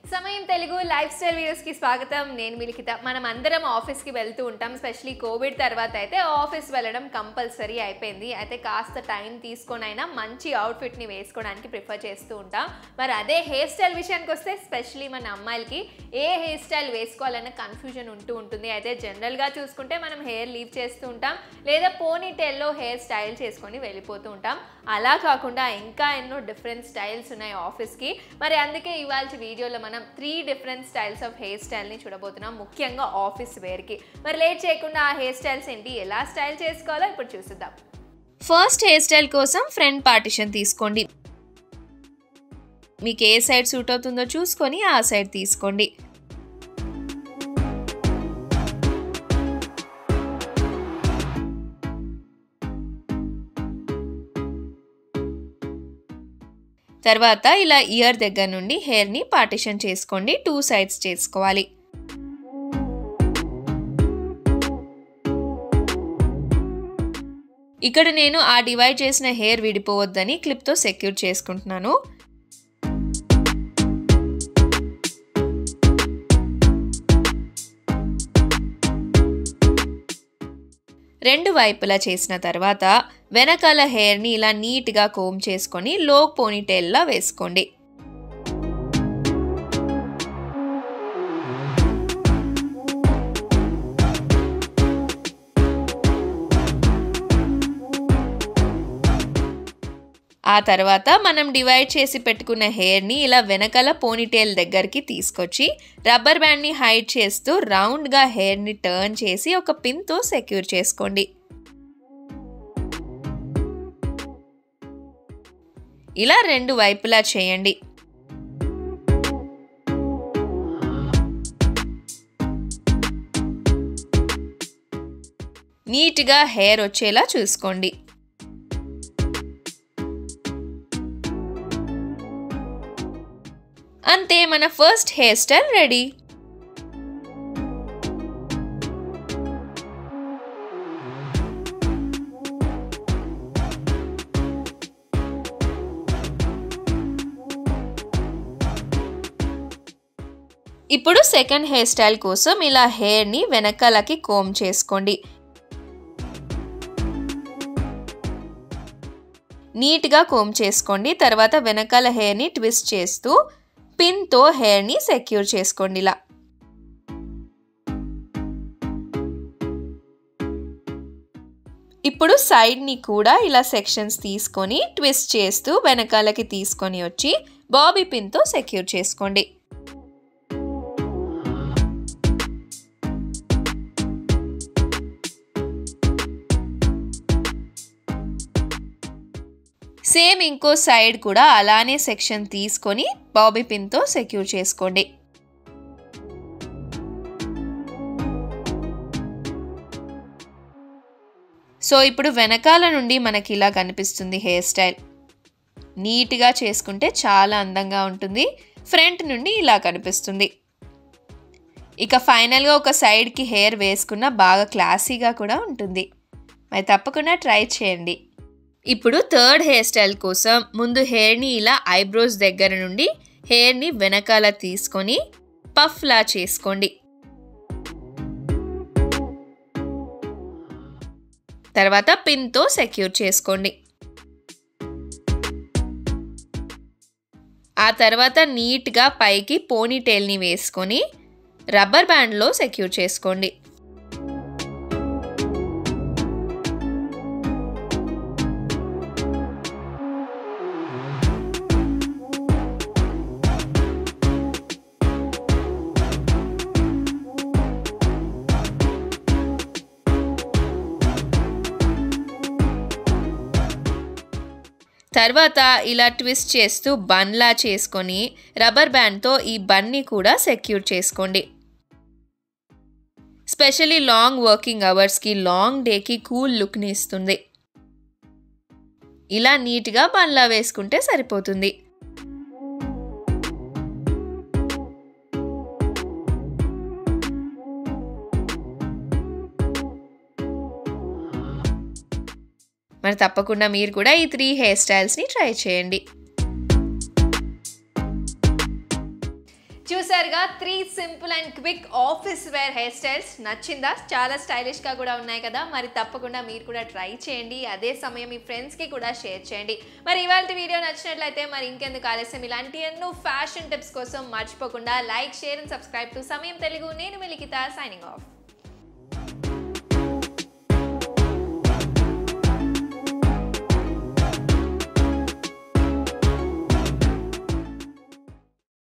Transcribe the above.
సమయం Telugu life style వీడియోస్కి స్వాగతం నేను మిలికిత మనం అందరం ఆఫీస్కి వెళ్తూ ఉంటాం స్పెషలీ కోవిడ్ తర్వాత అయితే ఆఫీస్ వెళ్ళడం కంపల్సరీ అయిపోయింది అయితే కాస్త టైం తీసుకొనైనా మంచి అవుట్ఫిట్ని వేసుకోవడానికి ప్రిఫర్ చేస్తూ ఉంటాం మరి అదే హెయిర్ స్టైల్ విషయానికి వస్తే స్పెషలీ మన అమ్మాయిలకి ఏ హెయిర్ స్టైల్ వేసుకోవాలన్న కన్ఫ్యూజన్ ఉంటూ ఉంటుంది అయితే జనరల్గా చూసుకుంటే మనం హెయిర్ లీవ్ చేస్తూ ఉంటాం లేదా పోనీ టెల్లో హెయిర్ స్టైల్ చేసుకొని వెళ్ళిపోతూ ఉంటాం అలా కాకుండా ఇంకా ఎన్నో డిఫరెంట్ స్టైల్స్ ఉన్నాయి ఆఫీస్కి మరి అందుకే ఇవాళ వీడియోలో మనం three different styles of hair స్టైల్ని చూడబోతున్నాం ముఖ్యంగా ఆఫీస్ వేర్కి మరి లేట్ చేయకుండా ఆ హెయిర్ స్టైల్స్ ఏంటి ఎలా స్టైల్ చేసుకోవాలో ఇప్పుడు చూసిద్దాం ఫస్ట్ హెయిర్ స్టైల్ కోసం ఫ్రంట్ పార్టిషన్ తీసుకోండి మీకు ఏ సైడ్ సూట్ అవుతుందో చూసుకొని ఆ సైడ్ తీసుకోండి తర్వాత ఇలా ఇయర్ దగ్గర నుండి హెయిర్ని పార్టిషన్ చేసుకోండి టూ సైడ్స్ చేసుకోవాలి ఇక్కడ నేను ఆ డివైడ్ చేసిన హెయిర్ విడిపోవద్దని క్లిప్తో సెక్యూర్ చేసుకుంటున్నాను రెండు వైపులా చేసిన తర్వాత వెనకాల హెయిర్ని ఇలా నీట్గా కోమ్ చేసుకొని లో పోనీటైల్లా వేసుకోండి ఆ తర్వాత మనం డివైడ్ చేసి పెట్టుకున్న హెయిర్ని ఇలా వెనకాల పోనీటైల్ దగ్గరికి తీసుకొచ్చి రబ్బర్ బ్యాండ్ని హైడ్ చేస్తూ రౌండ్గా హెయిర్ని టర్న్ చేసి ఒక పిన్తో సెక్యూర్ చేసుకోండి ఇలా రెండు వైపులా చేయండి నీట్గా హెయిర్ వచ్చేలా చూసుకోండి అంతే మన ఫస్ట్ హెయిర్ స్టైల్ రెడీ ఇప్పుడు సెకండ్ హెయిర్ స్టైల్ కోసం ఇలా హెయిర్ని వెనకాలకి కోమ్ చేసుకోండి నీట్గా కోమ్ చేసుకోండి తర్వాత వెనకాల హెయిర్ని ట్విస్ట్ చేస్తూ పిన్తో హెయిర్ని సెక్యూర్ చేసుకోండి ఇలా ఇప్పుడు సైడ్ని కూడా ఇలా సెక్షన్స్ తీసుకొని ట్విస్ట్ చేస్తూ వెనకాలకి తీసుకొని వచ్చి బాబీ పిన్తో సెక్యూర్ చేసుకోండి సేమ్ ఇంకో సైడ్ కూడా అలానే సెక్షన్ తీసుకొని బాబీ పిన్తో సెక్యూర్ చేసుకోండి సో ఇప్పుడు వెనకాల నుండి మనకి ఇలా కనిపిస్తుంది హెయిర్ స్టైల్ నీట్గా చేసుకుంటే చాలా అందంగా ఉంటుంది ఫ్రంట్ నుండి ఇలా కనిపిస్తుంది ఇక ఫైనల్గా ఒక సైడ్కి హెయిర్ వేసుకున్న బాగా క్లాసీగా కూడా ఉంటుంది మరి తప్పకుండా ట్రై చేయండి ఇప్పుడు థర్డ్ హెయిర్ స్టైల్ కోసం ముందు హెయిర్ని ఇలా ఐబ్రోస్ దగ్గర నుండి హెయిర్ని వెనకాల తీసుకొని పఫ్లా చేసుకోండి తర్వాత పిన్తో సెక్యూర్ చేసుకోండి ఆ తర్వాత నీట్గా పైకి పోనీటైల్ని వేసుకొని రబ్బర్ బ్యాండ్లో సెక్యూర్ చేసుకోండి తర్వాత ఇలా ట్విస్ట్ చేస్తూ బన్లా చేసుకొని రబ్బర్ బ్యాండ్తో ఈ బన్ని కూడా సెక్యూర్ చేసుకోండి స్పెషలీ లాంగ్ వర్కింగ్ అవర్స్కి లాంగ్ డేకి కూల్ లుక్ని ఇస్తుంది ఇలా నీట్గా బన్లా వేసుకుంటే సరిపోతుంది మరి తప్పకుండా మీరు కూడా ఈ త్రీ హెయిర్ స్టైల్స్ని ట్రై చేయండి చూసారు చూసారుగా three simple and quick office wear hair styles నచ్చిందా చాలా స్టైలిష్ గా కూడా ఉన్నాయి కదా మరి తప్పకుండా మీరు కూడా ట్రై చేయండి అదే సమయం మీ ఫ్రెండ్స్ కి కూడా షేర్ చేయండి మరి ఇవాళ వీడియో నచ్చినట్లయితే మరి ఇంకెందుకు ఆలస్యం ఇలాంటి ఎన్నో ఫ్యాషన్ టిప్స్ కోసం మర్చిపోకుండా like share and subscribe to Samayam Telugu నేను మిలికిత సైనింగ్ ఆఫ్